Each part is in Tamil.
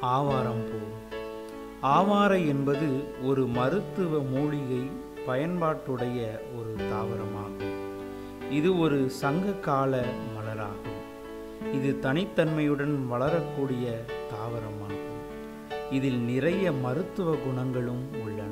ஆவாரம்பூ ஆவாரை என்பது ஒரு மருத்துவ மூலிகை பயன்பாட்டுடைய ஒரு தாவரமாகும் இது ஒரு சங்ககால மலராகும் இது தனித்தன்மையுடன் வளரக்கூடிய தாவரமாகும் இதில் நிறைய மருத்துவ குணங்களும் உள்ளன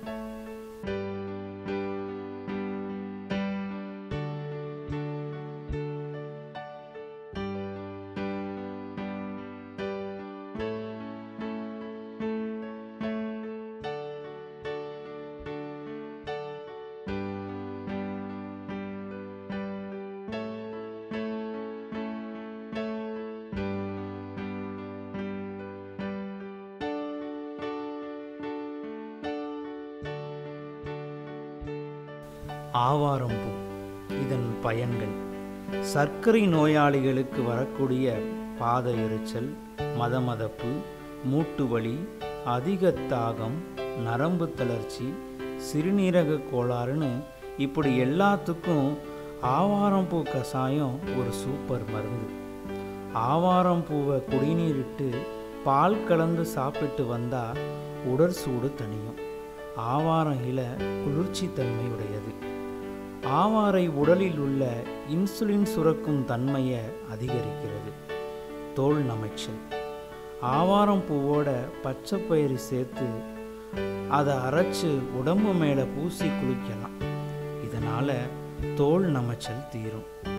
ஆவாரம்பூ இதன் பயன்கள் சர்க்கரை நோயாளிகளுக்கு வரக்கூடிய பாத எரிச்சல் மதமதப்பு மூட்டு வலி அதிக தாகம் நரம்பு தளர்ச்சி சிறுநீரக கோளாறுன்னு இப்படி எல்லாத்துக்கும் ஆவாரம்பூ கஷாயம் ஒரு சூப்பர் மருந்து ஆவாரம்பூவை குடிநீரிட்டு பால் கலந்து சாப்பிட்டு வந்தால் உடற்சூடு தணியும் ஆவாரம் இலை குளிர்ச்சி தன்மை உடையது ஆவாரை உடலில் உள்ள இன்சுலின் சுரக்கும் தன்மையை அதிகரிக்கிறது தோல் நமைச்சல் ஆவாரம் பூவோட பச்சை பயிறு சேர்த்து அதை அரைச்சு உடம்பு மேலே பூசி குளிக்கலாம் இதனால் தோல் நமைச்சல் தீரும்